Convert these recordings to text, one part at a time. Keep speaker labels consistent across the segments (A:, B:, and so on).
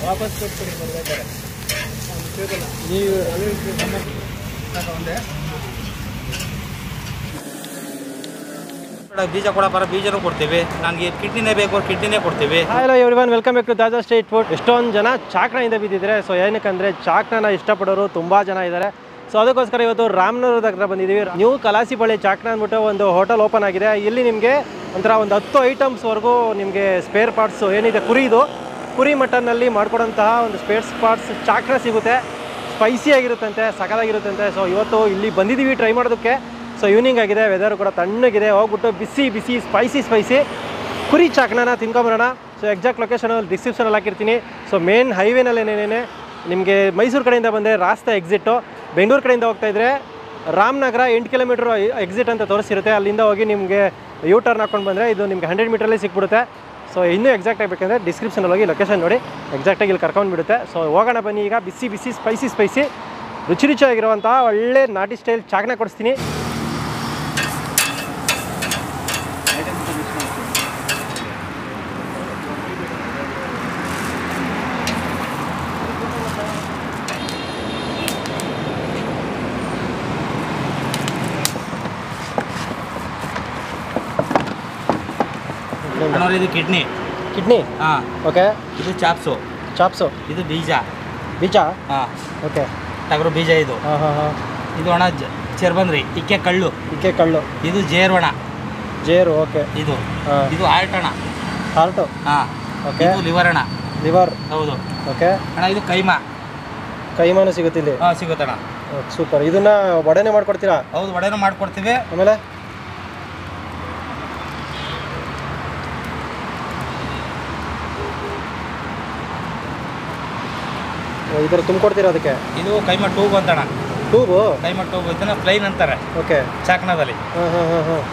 A: ವಾಪಸ್ ಕೊಟ್ಬಿಡಿ ಬರ್ಬೇಕಾರೆ
B: ನೀವು
A: ಒಂದೇ
C: ಬೀಜ ಕೊಡಪ್ಪಾರ ಬೀಜನೂ ಕೊಡ್ತೀವಿ ನನಗೆ ಕಿಡ್ನಿನೇ ಬೇಕು ಕಿಡ್ನಿನೇ ಕೊಡ್ತೀವಿ
B: hello everyone welcome back to Dada street food ಎಷ್ಟೊಂದು ಜನ ಚಾಕ್ನಾಯಿಂದ ಬಿದ್ದಿದ್ದಾರೆ ಸೊ ಏನಕ್ಕಂದರೆ ಚಾಕ್ನ ಇಷ್ಟಪಡೋರು ತುಂಬ ಜನ ಇದ್ದಾರೆ ಸೊ ಅದಕ್ಕೋಸ್ಕರ ಇವತ್ತು ರಾಮನಗರದ ಹತ್ರ ಬಂದಿದ್ದೀವಿ ನ್ಯೂ ಕಲಾಸಿಪಳ್ಳಿ ಚಾಕ್ನ ಅಂದ್ಬಿಟ್ಟು ಒಂದು ಹೋಟೆಲ್ ಓಪನ್ ಆಗಿದೆ ಇಲ್ಲಿ ನಿಮಗೆ ಒಂಥರ ಒಂದು ಹತ್ತು ಐಟಮ್ಸ್ವರೆಗೂ ನಿಮಗೆ ಸ್ಪೇರ್ ಪಾರ್ಟ್ಸು ಏನಿದೆ ಕುರಿದು ಕುರಿ ಮಟನ್ನಲ್ಲಿ ಮಾಡ್ಕೊಡೋಂತಹ ಒಂದು ಸ್ಪೇರ್ ಪಾರ್ಟ್ಸ್ ಚಾಕ್ನ ಸಿಗುತ್ತೆ ಸ್ಪೈಸಿ ಆಗಿರುತ್ತಂತೆ ಸಕಲಾಗಿರುತ್ತಂತೆ ಸೊ ಇವತ್ತು ಇಲ್ಲಿ ಬಂದಿದ್ದೀವಿ ಟ್ರೈ ಮಾಡೋದಕ್ಕೆ ಸೊ ಈವ್ನಿಂಗ್ ಆಗಿದೆ ವೆದರ್ ಕೂಡ ತಣ್ಣಗಿದೆ ಹೋಗ್ಬಿಟ್ಟು ಬಿಸಿ ಬಿಸಿ ಸ್ಪೈಸಿ ಸ್ಪೈಸಿ ಕುರಿ ಚಾಕ್ನನ ತಿನ್ಕೊಂಬರೋಣ ಸೊ ಎಕ್ಸಾಕ್ಟ್ ಲೊಕೇಶನಲ್ಲಿ ಡಿಸ್ಕ್ರಿಪ್ಷನಲ್ಲಿ ಹಾಕಿರ್ತೀನಿ ಸೊ ಮೇನ್ ಹೈವೇನಲ್ಲೇನೇನೆ ನಿಮಗೆ ಮೈಸೂರು ಕಡೆಯಿಂದ ಬಂದರೆ ರಾಸ್ತಾ ಎಕ್ಸಿಟ್ಟು ಬೆಂಗಳೂರು ಕಡೆಯಿಂದ ಹೋಗ್ತಾ ಇದ್ರೆ ರಾಮನಗರ ಎಂಟು ಕಿಲೋಮೀಟ್ರ್ ಎಕ್ಸಿಟ್ ಅಂತ ತೋರಿಸಿರುತ್ತೆ ಅಲ್ಲಿಂದ ಹೋಗಿ ನಿಮಗೆ ಯೂ ಟರ್ನ್ ಹಾಕೊಂಡು ಬಂದರೆ ಇದು ನಿಮಗೆ ಹಂಡ್ರೆಡ್ ಮೀಟ್ರಲ್ಲಿ ಸಿಕ್ಬಿಡುತ್ತೆ ಸೊ ಇನ್ನೂ ಎಕ್ಸಾಕ್ಟ್ ಆಗಬೇಕಂದ್ರೆ ಡಿಸ್ಕ್ರಿಪ್ಷನಲ್ಲಿ ಹೋಗಿ ಲೊಕೇಶನ್ ನೋಡಿ ಎಕ್ಸಾಕ್ಟಾಗಿ ಇಲ್ಲಿ ಕರ್ಕೊಂಡು ಬಿಡುತ್ತೆ ಸೊ ಹೋಗೋಣ ಬನ್ನಿ ಈಗ ಬಿಸಿ ಬಿಸಿ ಸ್ಪೈಸಿ ಸ್ಪೈಸಿ ರುಚಿ ರುಚಿಯಾಗಿರುವಂಥ ಒಳ್ಳೆ ನಾಟಿ ಸ್ಟೈಲ್ ಚಾಕ್ನ ಕೊಡಿಸ್ತೀನಿ
C: ಅಣ್ಣವ್ರೆ ಇದು ಕಿಡ್ನಿ
B: ಕಿಡ್ನಿ
C: ಹಾಂ
B: ಓಕೆ
C: ಇದು ಚಾಪ್ಸು
B: ಚಾಪ್ಸು
C: ಇದು ಬೀಜ
B: ಬೀಜ
C: ಹಾಂ
B: ಓಕೆ
C: ಟಗರು ಬೀಜ ಇದು
B: ಹಾಂ ಹಾಂ ಹಾಂ
C: ಇದು ಅಣ್ಣ ಜ ಚೆರ್ಬಂದ್ರಿ ಇಕ್ಕೆ ಕಳ್ಳು
B: ಇಕ್ಕೆ ಕಳ್ಳು
C: ಇದು ಜೇರ್ವಣ
B: ಜೇರು ಓಕೆ
C: ಇದು
B: ಹಾಂ
C: ಇದು ಆಲ್ಟಣ
B: ಹಾರ್ಟು
C: ಹಾಂ
B: ಓಕೆ
C: ಇದು ಲಿವರ್ ಅಣ್ಣ
B: ಲಿವರ್
C: ಹೌದು
B: ಓಕೆ
C: ಅಣ್ಣ ಇದು ಕೈಮಾ
B: ಕೈಮಾನು ಸಿಗುತ್ತೆ ಇಲ್ಲಿ
C: ಹಾಂ ಸಿಗುತ್ತಣ್ಣ
B: ಸೂಪರ್ ಇದನ್ನ ವಡೆನೆ ಮಾಡ್ಕೊಡ್ತೀರಾ
C: ಹೌದು ವಡೆನೂ ಮಾಡ್ಕೊಡ್ತೀವಿ
B: ಆಮೇಲೆ ಓ, ಈ ಥರ ತುಂಬಿಕೊಡ್ತೀರಾ ಅದಕ್ಕೆ
C: ಇದು ಕೈಮಾ ಟೂಬ್ ಅಂತಣ್ಣ
B: ಟೂಬು
C: ಕೈಮಾ ಟೂಬ್ ಇದನ್ನ ಪ್ಲೈನ್ ಅಂತಾರೆ
B: ಓಕೆ
C: ಚಾಕ್ನದಲ್ಲಿ
B: ಹಾಂ ಹಾಂ ಹಾಂ ಹಾಂ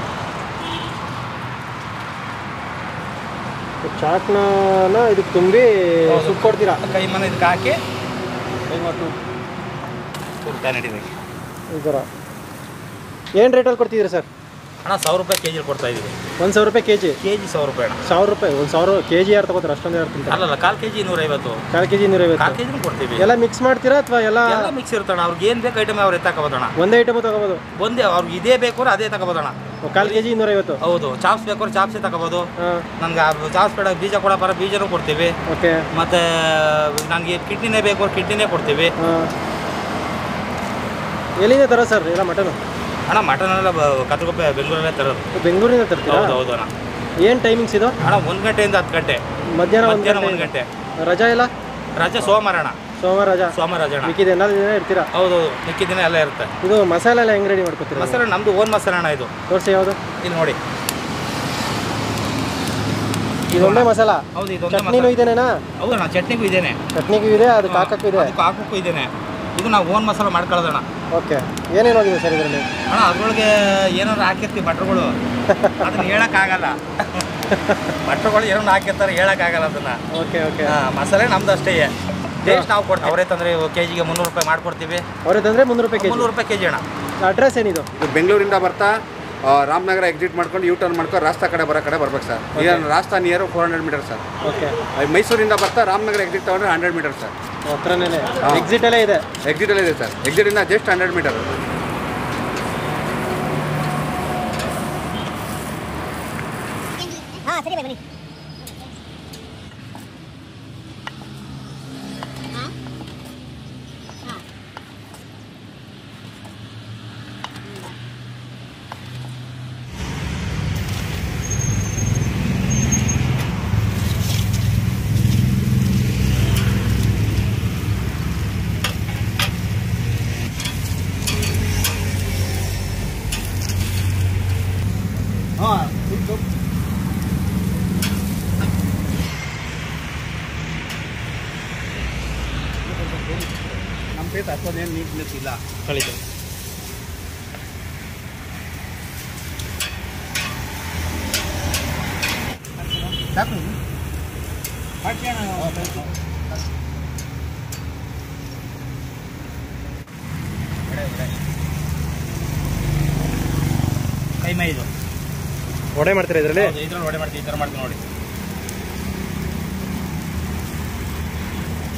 B: ಚಾಟ್ನ ಇದಕ್ಕೆ ತುಂಬಿ
C: ಹೌದು.
B: ಸುಟ್ಟು ಕೊಡ್ತೀರಾ
C: ಕೈಮಾನ ಇದಕ್ಕೆ ಹಾಕಿ ಕೈಮಾ ಟೂಬ್ ತುರ್ತಾ ನಡೀಬೇಕು
B: ಈ ಥರ ಏನು ರೇಟಲ್ಲಿ ಕೊಡ್ತಿದ್ದೀರಾ ಸರ್
C: ಅಣ್ಣ ಸಾವಿರ ರೂಪಾಯಿ ಕೆ ಜಿಲಿ ಕೊಡ್ತಾ ಇದೀವಿ
B: ಒಂದು ಸಾವಿರ ರೂಪಾಯಿ ಕೆ ಜಿ
C: ಕೆ ಜಿ ಸಾವಿರ ರೂಪಾಯಿ ಅಣ್ಣ
B: ಸಾವಿರ ರೂಪಾಯಿ ಒಂದು ಸಾವಿರ ಕೆ ಜಿ ಯಾರು ತಗೋತಾರೆ ಅಷ್ಟೊಂದು ಯಾರು ತಿಂತಾರೆ
C: ಅಲ್ಲಲ್ಲ ಕಾಲು ಕೆ ಜಿ ನೂರೈವತ್ತು
B: ಕಾಲು ಕೆ ಜಿ
C: ಕಾಲು
B: ನೂರೈವತ್ತು
C: ಕೆ ಜಿನೂ ಕೊಡ್ತೀವಿ
B: ಎಲ್ಲ ಮಿಕ್ಸ್ ಮಾಡ್ತೀರಾ ಅಥವಾ ಎಲ್ಲ
C: ಎಲ್ಲ ಮಿಕ್ಸ್ ಇರ್ತಣ್ಣ ಅವ್ರಿಗೆ ಏನು ಬೇಕು ಐಟಮ್ ಅವ್ರು ಎತ್ತಾಕೋಬೋದಣ್ಣ
B: ಒಂದೇ ಐಟಮು ತಗೋಬೋದು
C: ಒಂದೇ ಅವ್ರಿಗೆ ಇದೇ ಬೇಕು ಅಂದ್ರೆ ಅದೇ ತಗೋಬೋದಣ್ಣ
B: ಕಾಲು ಕೆ ಜಿ ಇನ್ನೂರೈವತ್ತು
C: ಹೌದು ಚಾಪ್ಸ್ ಬೇಕಾದ್ರೆ ಚಾಪ್ಸೇ ತಗೋಬೋದು
B: ಹಾಂ
C: ನನ್ಗೆ ಚಾಪ್ಸ್ ಬೇಡ ಬೀಜ ಕೊಡಪ್ಪಾರ ಬೀಜನೂ ಕೊಡ್ತೀವಿ
B: ಓಕೆ
C: ಮತ್ತು ನನಗೆ ಕಿಡ್ನಿನೇ ಬೇಕು ಅಂದ್ರೆ ಕಿಡ್ನಿನೇ ಕೊಡ್ತೀವಿ
B: ಹಾಂ ಎಲ್ಲಿಂದ ತರೋ ಸರ್ ಎಲ್ಲ ಮಟನು
C: ಅಣ್ಣ ಮಟನ್ ಎಲ್ಲ ಕತ್ರಗೊಪ್ಪೆ ಬೆಂಗಳೂರಲ್ಲೇ ತರೋದು
B: ಬೆಂಗಳೂರಿಂದ ತರ್ತೀರಾ
C: ಹೌದು ಹೌದು ಅಣ್ಣ
B: ಏನು ಟೈಮಿಂಗ್ಸ್ ಇದು
C: ಅಣ್ಣ ಒಂದು ಗಂಟೆಯಿಂದ ಹತ್ತು ಗಂಟೆ
B: ಮಧ್ಯಾಹ್ನ ಒಂದು
C: ಮಧ್ಯಾಹ್ನ
B: ಗಂಟೆ
C: ಒಂದು ಗಂಟೆ
B: ರಜಾ ಇಲ್ಲ
C: ರಜೆ ಸೋಮವಾರ ಅಣ್ಣ
B: ಸೋಮವಾರ ರಜಾ
C: ಸೋಮವಾರ ರಜೆ ಅಣ್ಣ
B: ಮಿಕ್ಕಿದ ಎಲ್ಲ ದಿನ ಇರ್ತೀರಾ
C: ಹೌದು ಹೌದು ಮಿಕ್ಕಿದ ದಿನ ಎಲ್ಲ ಇರುತ್ತೆ
B: ಇದು ಮಸಾಲೆ ಎಲ್ಲ ಹೆಂಗೆ ರೆಡಿ ಮಾಡ್ಕೊತೀರಾ
C: ಮಸಾಲೆ ನಮ್ಮದು ಓನ್ ಮಸಾಲೆ ಅಣ್ಣ ಇದು
B: ತೋರಿಸಿ ಯಾವುದು
C: ಇಲ್ಲಿ ನೋಡಿ
B: ಇದೊಂದೇ ಮಸಾಲ
C: ಹೌದು ಇದೊಂದೇ
B: ಚಟ್ನಿನೂ
C: ಮಸಾಲೆ
B: ಇದೇನೇನಾ
C: ಹೌದು ಅಣ್ಣ ಚಟ್ನಿಗೂ ಇದೇನೆ
B: ಚಟ್ನಿಗೂ ಇದೆ ಅದಕ್ಕೆ ಹಾಕಕ್ಕೂ ಇದೆ
C: ಅದಕ್ಕೆ ಹಾಕೋಕ್ಕೂ ಇದೇನೆ ಇದು ನಾವು ಓನ್ ಮಸಾಲೆ ಮಾಡ್ಕೊಳ್ಳೋದಣ್ಣ
B: ಓಕೆ ಏನೇನು ಹೋಗಿದೆ ಸರ್ ಇದರಲ್ಲಿ
C: ಅಣ್ಣ ಅದ್ರೊಳಗೆ ಏನಾದ್ರು ಹಾಕಿರ್ತೀವಿ ಭಟ್ರುಗಳು ಅದನ್ನ ಹೇಳಕ್ಕಾಗಲ್ಲ ಭಟ್ರುಗಳು ಏನೋ ಹಾಕಿರ್ತಾರೆ ಹೇಳಕ್ಕಾಗಲ್ಲ ಅದನ್ನ
B: ಓಕೆ ಓಕೆ
C: ಹಾ, ಮಸಾಲೆ ನಮ್ದು ಅಷ್ಟೇ ಟೇಸ್ಟ್ ನಾವು ಕೊಡ್ತೀವಿ ಅವರೇ ತಂದ್ರೆ ಕೆ ಜಿಗೆ ಮುನ್ನೂರು ರೂಪಾಯಿ ಮಾಡ್ಕೊಡ್ತೀವಿ
B: ಅವ್ರದ್ದು ಅಂದರೆ ಮುನ್ನೂರು ರೂಪಾಯಿ ಕೆ
C: ಮುನ್ನೂರು ರೂಪಾಯಿ ಕೆ ಜಿ ಅಣ್ಣ
B: ಅಡ್ರೆಸ್ ಏನಿದು
A: ಇದು ಬೆಂಗಳೂರಿಂದ ಬರ್ತಾ ಆ, ರಾಮನಗರ ಎಕ್ಸಿಟ್ ಮಾಡ್ಕೊಂಡು ಯೂ ಟರ್ನ್ ಮಾಡ್ಕೊಂಡು ರಾಸ್ತಾ ಕಡೆ ಬರೋ ಕಡೆ ಬರ್ಬೇಕು ಸರ್ ಈಗ ರಾಸ್ತಾ near four hundred metre sir
B: okay
A: ಮೈಸೂರಿಂದ ಬರ್ತಾ ರಾಮನಗರ ಎಕ್ಸಿಟ್ ತಗೊಂಡ್ರೆ ಹಂಡ್ರೆಡ್ ಮೀಟರ್ ಸರ್
B: ಹತ್ರನೇ
A: ಹಾ.
B: ಎಕ್ಸಿಟಲ್ಲೇ ಇದೆ
A: ಎಕ್ಸಿಟಲ್ಲೇ ಇದೆ ಸರ್ ಎಕ್ಸಿಟಿಂದ ಜಸ್ಟ್ ಹಂಡ್ರೆಡ್ ಮೀಟರ್
D: ಹಾ ಸರಿ ಬೈ ಬನ್ನಿ ಹಾ ಹಾ
A: ನಮ್ಮ ಪ್ಲೇಸ್ ಅಷ್ಟೊಂದೇನು ನೀಟ್ನೆಸ್ ಇಲ್ಲ
B: ಕಳಿತು
A: ಸಾಕು
C: ಕೈಮಾ ಇದು
B: ವಡೆ ಮಾಡ್ತೀರಾ ಇದರಲ್ಲಿ
C: ಇದ್ರಲ್ಲಿ ಒಡೆ ಮಾಡ್ತೀವಿ ಈ ಥರ ಮಾಡ್ತೀವಿ ನೋಡಿ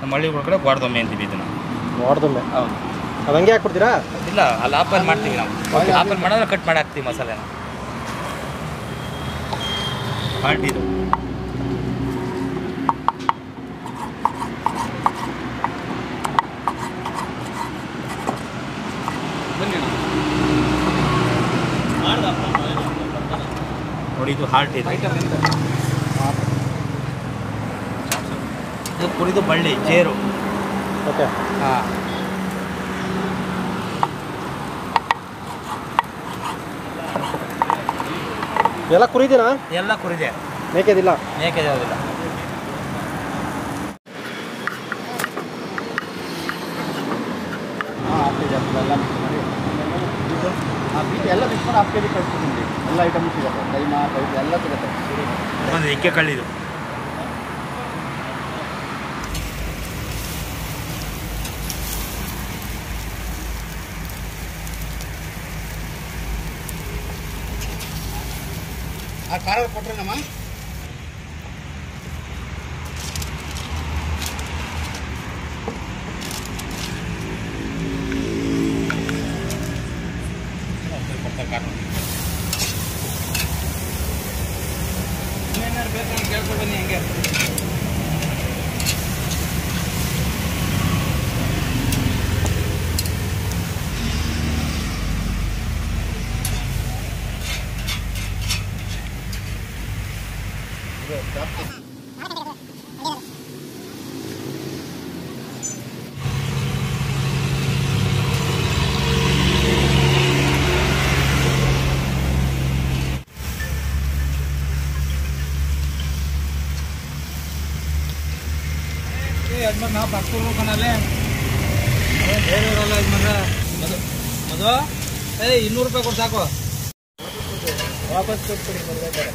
C: ನಮ್ಮ ಹಳ್ಳಿಗಳ ಕಡೆ ಗೋಡ್ದೊಮ್ಮೆ ಅಂತೀವಿ ಇದನ್ನು
B: ನೋಡ್ದೊಮ್ಮೆ
C: ಹೌದು
B: ಅದು ಹಂಗೆ ಹಾಕ್ಬಿಡ್ತೀರಾ
C: ಇಲ್ಲ ಅಲ್ಲಿ ಆಪಲ್ ಮಾಡ್ತೀವಿ ನಾವು ಆಪಲ್ ಮಾಡಿದ್ರೆ ಕಟ್ ಮಾಡಿ ಹಾಕ್ತೀವಿ ಮಸಾಲೆನ ಹಾಲ್ಟ್ ಇದು ನೋಡಿ ಇದು ಹಾಲ್ಟ್ ಇದು ಇದು ಕುರಿದು ಬಳ್ಳಿ ಚೇರು
B: ಓಕೆ
C: ಹಾಂ
B: ಎಲ್ಲ ಕುರಿದಿನಾ
C: ಎಲ್ಲ ಕುರಿದೆ
B: ಮೇಕೆದಿಲ್ಲ
C: ಮೇಕೆ ಯಾವುದಿಲ್ಲ
A: ಎಲ್ಲ ಬಿಸ್ಕೊಂಡು ಹಾಫ್ ಕೆ ಜಿ ಕಳಿಸ್ತೀನಿ ಎಲ್ಲ ಐಟಮ್ ಸಿಗುತ್ತೆ ಕೈಮಾ ಕೈದು ಎಲ್ಲ ಸಿಗುತ್ತೆ
C: ಒಂದು ಇಕ್ಕೆ ಕಳ್ಳಿದು
A: ಆ ಖಾರ ಕೊಟ್ಟರೆ ನಮ್ಮ
C: ಯಜಮಾನ್ ನಾವು ಪಕ್ಕೂರು ಕಣಲ್ಲೇ ಬೇರೆ ಇರಲ್ಲ ಯಜಮಾನ್ರೆ ಮದು ಮದು ಏಯ್ ಇನ್ನೂರು ರೂಪಾಯಿ ಕೊಟ್ಟು ಸಾಕು ವಾಪಸ್ ಕೊಟ್ಬಿಡಿ ಬರ್ಬೇಕಾರೆ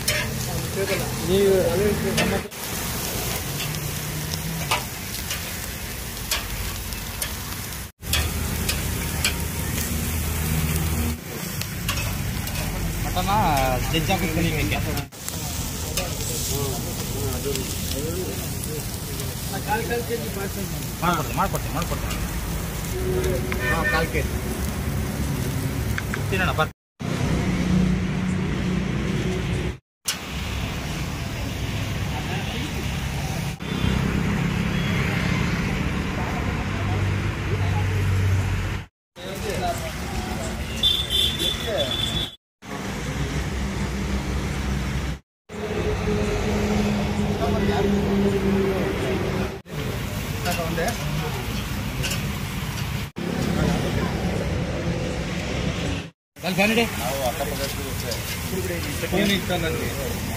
C: ಮಟನ ಜಜ್ಜಾಕಿರ್ತೀನಿ ನಿಮಗೆ ಮಾಡ್ಕೊಡ್ತೀನಿ ಮಾಡ್ಕೊಡ್ತೀನಿ ಮಾಡ್ಕೊಡ್ತೀನಿ ಹಾಂ ಕಾಲು ಕೆ ಜಿ ತಿನ್ನೋಣ ಬರ್ ಅಲ್ಲಿ ಫ್ಯಾನ್ ಇಡಿ ಫೋನ್ ಇತ್ತು ನನಗೆ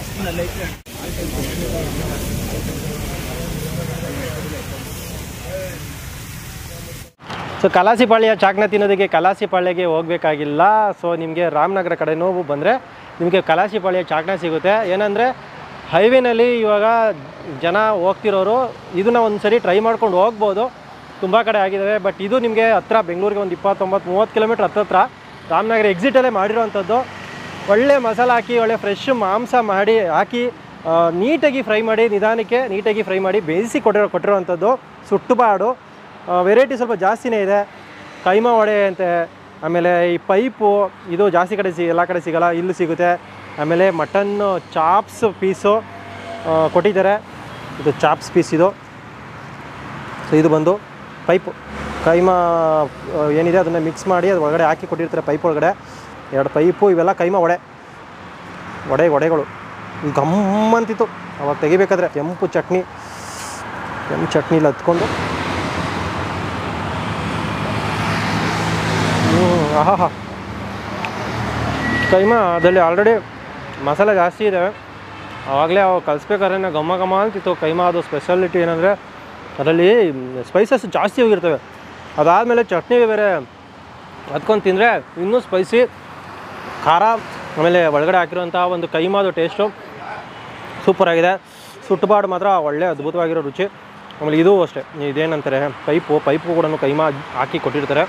B: ಸೊ ಕಲಾಸಿಪಾಳ್ಯ ಚಾಕ್ನ ತಿನ್ನೋದಕ್ಕೆ ಕಲಾಸಿಪಾಳ್ಯಗೆ ಹೋಗಬೇಕಾಗಿಲ್ಲ ಸೊ ನಿಮಗೆ ರಾಮನಗರ ಕಡೆನೂ ಬಂದರೆ ನಿಮಗೆ ಕಲಾಸಿಪಾಳ್ಯ ಚಾಕ್ನ ಸಿಗುತ್ತೆ ಏನಂದರೆ ಹೈವೇನಲ್ಲಿ ಇವಾಗ ಜನ ಹೋಗ್ತಿರೋರು ಇದನ್ನ ಒಂದು ಸರಿ ಟ್ರೈ ಮಾಡ್ಕೊಂಡು ಹೋಗ್ಬೋದು ತುಂಬ ಕಡೆ ಆಗಿದ್ದಾವೆ ಬಟ್ ಇದು ನಿಮಗೆ ಹತ್ರ ಬೆಂಗಳೂರಿಗೆ ಒಂದು ಇಪ್ಪತ್ತೊಂಬತ್ತು ಮೂವತ್ತು ಕಿಲೋಮೀಟ್ರ್ ಹತ್ತತ್ರ ರಾಮನಗರ ಎಕ್ಸಿಟಲ್ಲೇ ಮಾಡಿರೋವಂಥದ್ದು ಒಳ್ಳೆ ಮಸಾಲ ಹಾಕಿ ಒಳ್ಳೆ ಫ್ರೆಶ್ ಮಾಂಸ ಮಾಡಿ ಹಾಕಿ ಆ, ನೀಟಾಗಿ ಫ್ರೈ ಮಾಡಿ ನಿಧಾನಕ್ಕೆ ನೀಟಾಗಿ ಫ್ರೈ ಮಾಡಿ ಬೇಯಿಸಿ ಕೊಟ್ಟಿರೋ ಕೊಟ್ಟಿರೋವಂಥದ್ದು ಸುಟ್ಟುಬಾಡು ವೆರೈಟಿ ಸ್ವಲ್ಪ ಜಾಸ್ತಿನೇ ಇದೆ ಕೈಮಾ ವಡೆ ಅಂತೆ ಆಮೇಲೆ ಈ ಪೈಪು ಇದು ಜಾಸ್ತಿ ಕಡೆ ಸಿ ಎಲ್ಲ ಕಡೆ ಸಿಗಲ್ಲ ಇಲ್ಲೂ ಸಿಗುತ್ತೆ ಆಮೇಲೆ ಮಟನ್ ಚಾಪ್ಸ್ ಪೀಸು ಕೊಟ್ಟಿದ್ದಾರೆ ಇದು ಚಾಪ್ಸ್ ಪೀಸ್ ಇದು ಸೊ ಇದು ಬಂದು ಪೈಪು ಕೈಮಾ ಆ, ಏನಿದೆ ಅದನ್ನು ಮಿಕ್ಸ್ ಮಾಡಿ ಅದು ಒಳಗಡೆ ಹಾಕಿ ಕೊಟ್ಟಿರ್ತಾರೆ ಪೈಪ್ ಒಳಗಡೆ ಎರಡು ಪೈಪು ಇವೆಲ್ಲ ಕೈಮಾ ವಡೆ ವಡೆ ವಡೆಗಳು ಗಮ್ ಅಂತಿತ್ತು ಅವಾಗ ತೆಗಿಬೇಕಾದ್ರೆ ಕೆಂಪು ಚಟ್ನಿ ಕೆಂಪು ಚಟ್ನಿಲಿ ಹತ್ಕೊಂಡು ಹ್ಞೂ ಆಹಾ ಕೈಮಾ ಅದರಲ್ಲಿ ಆಲ್ರೆಡಿ ಮಸಾಲೆ ಜಾಸ್ತಿ ಇದೆ ಆವಾಗಲೇ ಅವು ಕಲಿಸ್ಬೇಕಾದ್ರೆ ಘಮ ಘಮ ಅಂತಿತ್ತು ಕೈಮಾ ಅದು ಸ್ಪೆಷಾಲಿಟಿ ಏನಂದರೆ ಅದರಲ್ಲಿ ಸ್ಪೈಸಸ್ ಜಾಸ್ತಿ ಹೋಗಿರ್ತವೆ ಅದಾದಮೇಲೆ ಚಟ್ನಿ ಬೇರೆ ಹತ್ಕೊಂಡು ತಿಂದರೆ ಇನ್ನೂ ಸ್ಪೈಸಿ ಖಾರ ಆಮೇಲೆ ಒಳಗಡೆ ಹಾಕಿರೋಂಥ ಒಂದು ಕೈಮಾದು ಟೇಸ್ಟು ಸೂಪರಾಗಿದೆ ಸುಟ್ಟುಬಾಡು ಮಾತ್ರ ಒಳ್ಳೆ ಅದ್ಭುತವಾಗಿರೋ ರುಚಿ ಆಮೇಲೆ ಇದು ಅಷ್ಟೇ ಇದೇನಂತಾರೆ ಪೈಪು ಪೈಪು ಕೂಡ ಕೈಮಾ ಹಾಕಿ ಕೊಟ್ಟಿರ್ತಾರೆ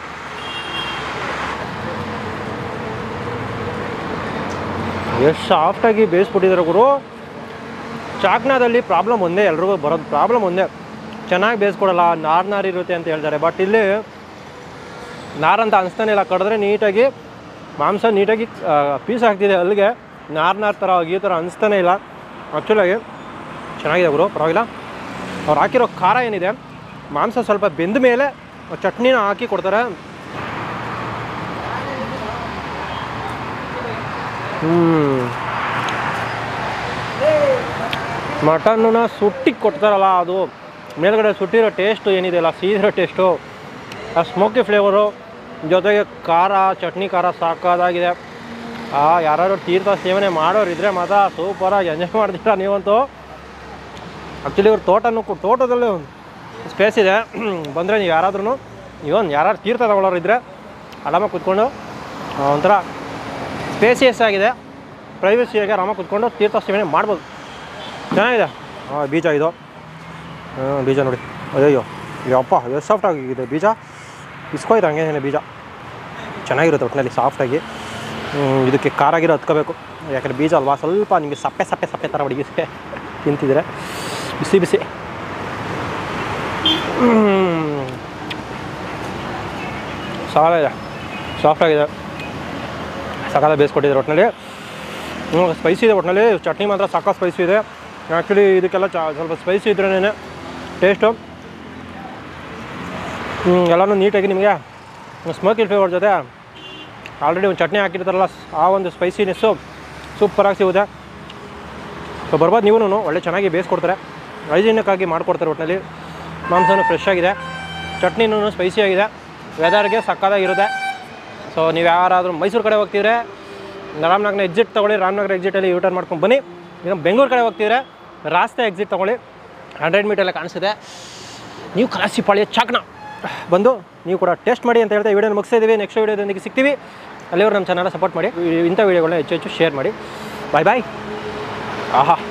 B: ಎಷ್ಟು ಸಾಫ್ಟಾಗಿ ಬೇಯಿಸ್ಬಿಟ್ಟಿದ್ದಾರೆ ಗುರು ಚಾಕ್ನಾದಲ್ಲಿ ಪ್ರಾಬ್ಲಮ್ ಒಂದೇ ಎಲ್ರಿಗೂ ಬರೋದು ಪ್ರಾಬ್ಲಮ್ ಒಂದೇ ಚೆನ್ನಾಗಿ ಬೇಯಿಸ್ಕೊಡಲ್ಲ ನಾರು ನಾರು ಇರುತ್ತೆ ಅಂತ ಹೇಳ್ತಾರೆ ಬಟ್ ಇಲ್ಲಿ ನಾರಂತ ಅನಿಸ್ತಾನೆ ಇಲ್ಲ ಕಡಿದ್ರೆ ನೀಟಾಗಿ ಮಾಂಸ ನೀಟಾಗಿ ಪೀಸ್ ಆಗ್ತಿದೆ ಅಲ್ಲಿಗೆ ನಾರು ನಾರು ಥರ ಈ ಥರ ಅನಿಸ್ತಾನೆ ಇಲ್ಲ ಆ್ಯಕ್ಚುಲಾಗಿ ಚೆನ್ನಾಗಿದೆ ಅವರು ಪರವಾಗಿಲ್ಲ ಅವ್ರು ಹಾಕಿರೋ ಖಾರ ಏನಿದೆ ಮಾಂಸ ಸ್ವಲ್ಪ ಬೆಂದ ಮೇಲೆ ಚಟ್ನಿನ ಹಾಕಿ ಕೊಡ್ತಾರೆ ಹ್ಞೂ ಮಟನ್ನ ಸುಟ್ಟಿ ಕೊಡ್ತಾರಲ್ಲ ಅದು ಮೇಲ್ಗಡೆ ಸುಟ್ಟಿರೋ ಟೇಸ್ಟು ಏನಿದೆಯಲ್ಲ ಸೀದಿರೋ ಟೇಸ್ಟು ಆ ಸ್ಮೋಕಿ ಫ್ಲೇವರು ಜೊತೆಗೆ ಖಾರ ಚಟ್ನಿ ಖಾರ ಸಾಕಾದಾಗಿದೆ ಆ ಯಾರಾದ್ರು ತೀರ್ಥ ಸೇವನೆ ಮಾಡೋರಿದ್ರೆ ಮಾತ್ರ ಸೂಪರಾಗಿ ಎಂಜಾಯ್ ಮಾಡ್ತೀರಾ ನೀವಂತೂ ಆ್ಯಕ್ಚುಲಿ ಇವ್ರ ತೋಟನೂ ಕೂ- ತೋಟದಲ್ಲೂ ಸ್ಪೇಸ್ ಇದೆ ಬಂದರೆ ನೀವು ಯಾರಾದ್ರೂ ಇವನ್ ಯಾರು ತೀರ್ಥ ತಗೊಳ್ಳೋರು ಇದ್ದರೆ ಆರಾಮಾಗಿ ಕೂತ್ಕೊಂಡು ಆ, ಒಂಥರ ಸ್ಪೇಸಿಯಸ್ ಆಗಿದೆ ಪ್ರೈವಸಿಯಾಗಿ ಆರಾಮಾಗಿ ಕೂತ್ಕೊಂಡು ತೀರ್ಥ ಸೇವನೆ ಮಾಡ್ಬೋದು ಚೆನ್ನಾಗಿದೆ ಹಾಂ ಬೀಜ ಇದು ಹಾಂ ಬೀಜ ನೋಡಿ ಅಯ್ಯೋ ಯಪ್ಪ ಎಷ್ಟು ಸಾಫ್ಟ್ ಆಗಿದೆ ಬೀಜ ಇಸ್ಕೊಯ್ತು ಹಂಗೇನೆ ಬೀಜ ಚೆನ್ನಾಗಿರುತ್ತೆ ಒಟ್ಟಿನಲ್ಲಿ ಸಾಫ್ಟಾಗಿ ಹ್ಮ್, ಇದಕ್ಕೆ ಖಾರಾಗಿರೋ ಹತ್ಕೋಬೇಕು ಯಾಕಂದರೆ ಬೀಜ ಅಲ್ವಾ ಸ್ವಲ್ಪ ನಿಮಗೆ ಸಪ್ಪೆ ಸಪ್ಪೆ ಸಪ್ಪೆ ಥರ ಹೊಡಿಗೆ ತಿಂತಿದ್ರೆ ಬಿಸಿ ಬಿಸಿ ಹ್ಮ್. ಸಾಲ ಇದೆ ಸಾಫ್ಟಾಗಿದೆ ಸಕಾಲ ಬೇಯಿಸ್ಕೊಟ್ಟಿದ್ದಾರೆ ಒಟ್ಟಿನಲ್ಲಿ ಹ್ಞೂ ಸ್ಪೈಸಿ ಇದೆ ಒಟ್ಟಿನಲ್ಲಿ ಚಟ್ನಿ ಮಾತ್ರ ಸಾಕಷ್ಟು ಸ್ಪೈಸಿ ಇದೆ ಆ್ಯಕ್ಚುಲಿ ಇದಕ್ಕೆಲ್ಲ ಚ ಸ್ವಲ್ಪ ಸ್ಪೈಸಿ ಇದ್ರೇ ಟೇಸ್ಟು ಎಲ್ಲನೂ ನೀಟಾಗಿ ನಿಮಗೆ ಸ್ಮೋಕಿ ಫ್ಲೇವರ್ ಜೊತೆ ಆಲ್ರೆಡಿ ಒಂದು ಚಟ್ನಿ ಹಾಕಿರ್ತಾರಲ್ಲ ಆ ಒಂದು ಸ್ಪೈಸಿನೆಸ್ಸು ಸೂಪರಾಗಿ ಸಿಗುತ್ತೆ ಸೊ ಬರ್ಬೋದು ನೀವು ಒಳ್ಳೆ ಚೆನ್ನಾಗಿ ಬೇಯಿಸ್ಕೊಡ್ತಾರೆ ಹೈಜಿನಿಕ್ಕಾಗಿ ಮಾಡಿಕೊಡ್ತಾರೆ ಒಟ್ಟಿನಲ್ಲಿ ಮಾಂಸನೂ ಫ್ರೆಶ್ ಆಗಿದೆ ಚಟ್ನಿನೂ ಸ್ಪೈಸಿ ಆಗಿದೆ ವೆದರ್ಗೆ ಸಕ್ಕತ್ತಾಗಿರುತ್ತೆ ಸೊ ನೀವು ಯಾರಾದರೂ ಮೈಸೂರು ಕಡೆ ಹೋಗ್ತಿದ್ರೆ ರಾಮನಗರ ಎಕ್ಸಿಟ್ ತೊಗೊಳ್ಳಿ ರಾಮನಗರ ಎಕ್ಸಿಟಲ್ಲಿ ಯೂಟರ್ನ್ ಮಾಡ್ಕೊಂಡು ಬನ್ನಿ ಈಗ ಬೆಂಗಳೂರು ಕಡೆ ಹೋಗ್ತಿದ್ರೆ ರಾಸ್ತೆ ಎಕ್ಸಿಟ್ ತೊಗೊಳ್ಳಿ ಹಂಡ್ರೆಡ್ ಮೀಟರ್ ಕಾಣಿಸಿದೆ ನೀವು ಕಲಾಸಿ ಪಾಳ್ಯ ಚಾಕ್ನ ಬಂದು ನೀವು ಕೂಡ ಟೇಸ್ಟ್ ಮಾಡಿ ಅಂತ ಹೇಳ್ತಾ ಈ ವಿಡಿಯೋನ ಮುಗಿಸ್ತಾ ಇದ್ದೀವಿ ನೆಕ್ಸ್ಟ್ ವಿಡಿಯೋದೊಂದಿಗೆ ಸಿಗ್ತೀವಿ ಅಲ್ಲಿವರು ನಮ್ಮ ಚಾನಲ್ ಸಪೋರ್ಟ್ ಮಾಡಿ ಇಂಥ ವಿಡಿಯೋಗಳನ್ನ ಹೆಚ್ಚು ಹೆಚ್ಚು ಶೇರ್ ಮಾಡಿ ಬಾಯ್ ಬಾಯ್ ಆಹಾ